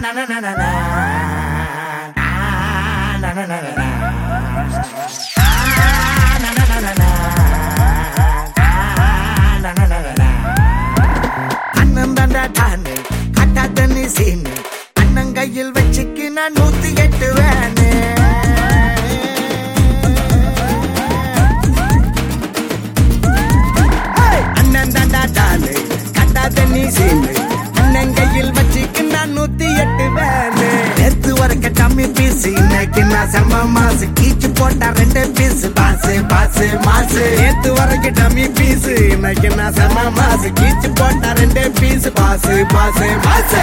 அண்ணன் தாண்டா டானு கட்டா தண்ணி சீனு அண்ணன் கையில் வச்சுக்கு நான் நூத்தி எட்டு வேனு அண்ணன் தாண்டா டானு கட்டா தண்ணி சீனு அண்ணன் கையில் வச்சுக்கு நான் நூத்தி எட்டு வேனு நேத்து வரைக்கும் டம்மி பீஸ் இன்னைக்கு நான் செம்ம மாசு கீச்சு போட்டா ரெண்டு பீஸ் பாசு பாசு மாசு நேத்து வரைக்கும் டம்மி பீஸ் இன்னைக்கு நான் செம்ம மாசு கீச்சு போட்டா ரெண்டு பீஸ் பாசு பாசு பாசு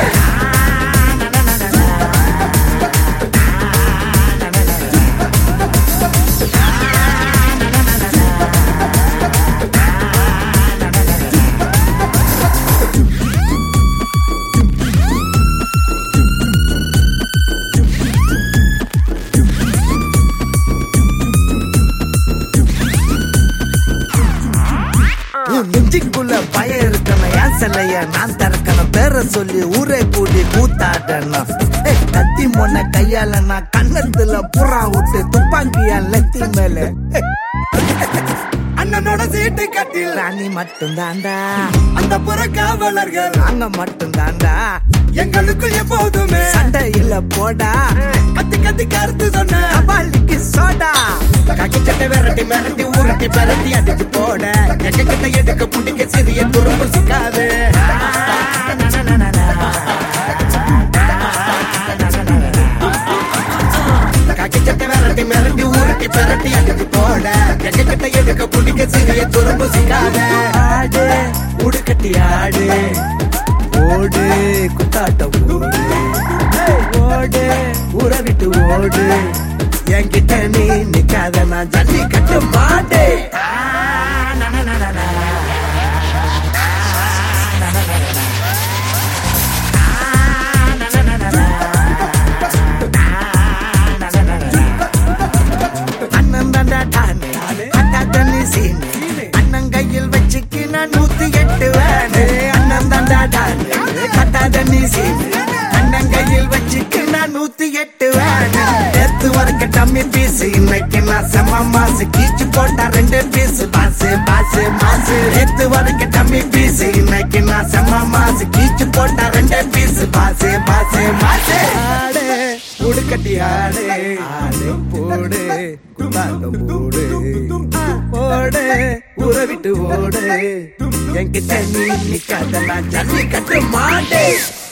உன் நெஞ்சுக்குள்ள பயம் இருக்கணும் ஏன் சிலைய நான் திறக்கணும் பேர சொல்லி ஊரே கூடி கூத்தாடணும் ஏய், கத்தி முன்ன கையால நான் கண்ணத்துல புறா விட்டு துப்பாக்கியா லெத்தி மேல ஏய். அண்ணனோட சீட்டு கட்டில் ராணி மட்டும் தாண்டா அந்த புற காவலர்கள் நாங்க மட்டும் தாண்டா எங்களுக்குள் எப்போதுமே சண்டை இல்ல போடா கத்தி கத்தி கருத்து சொன்ன அபாலிக்கு சோடா கக்கி சட்டை விரட்டி மிரட்டி ஊரட்டி பரட்டி அடிச்சு போட எங்க கிட்ட எடுக்க புடிக்க சிறிய துரும்பு சிக்காது கக்கி சட்டை விரட்டி மிரட்டி ஊரட்டி பரட்டி அடிச்சு போட எங்க கிட்ட எடுக்க புடிக்க சிறிய துரும்பு சிக்காத ஆடு உடுக்கட்டி ஆடு ஓடு குத்தாட்டம் ஓடு ஓடு ஊற விட்டு ஓடு என்கிட்ட நீ நிக்காத நான் ஜல்லி கட்டு மாட்டே அண்ணன் தாண்டா டானு அட்டா தண்ணி சீனு அண்ணன் கையில் வச்சுக்கு நான் நூத்தி எட்டு வேனு அண்ணன் தாண்டா டானு அட்டா தண்ணி சீனு அண்ணன் கையில் வச்சுக்கு நான் நூத்தி எட்டு வேனு நேத்து வரைக்கும் டம்மி பீஸ் இன்னைக்கு நான் செம்ம மாசு கீச்சு போட்டா ரெண்டு பீஸ் பாசு பாசு மாசு நேத்து வரைக்கும் டம்மி பீஸ் இன்னைக்கு நான் செம்ம மாசு கீச்சு போட்டா ரெண்டு பீஸ் பாசு பாசு மாசு ஆடு உடுக்கட்டி ஆடு ஆடு போடு குத்தாட்டம் போடு ஓடு ஊற விட்டு ஓடு என்கிட்ட நீ நிக்காத நான் ஜல்லி கட்டு மாட்டேன்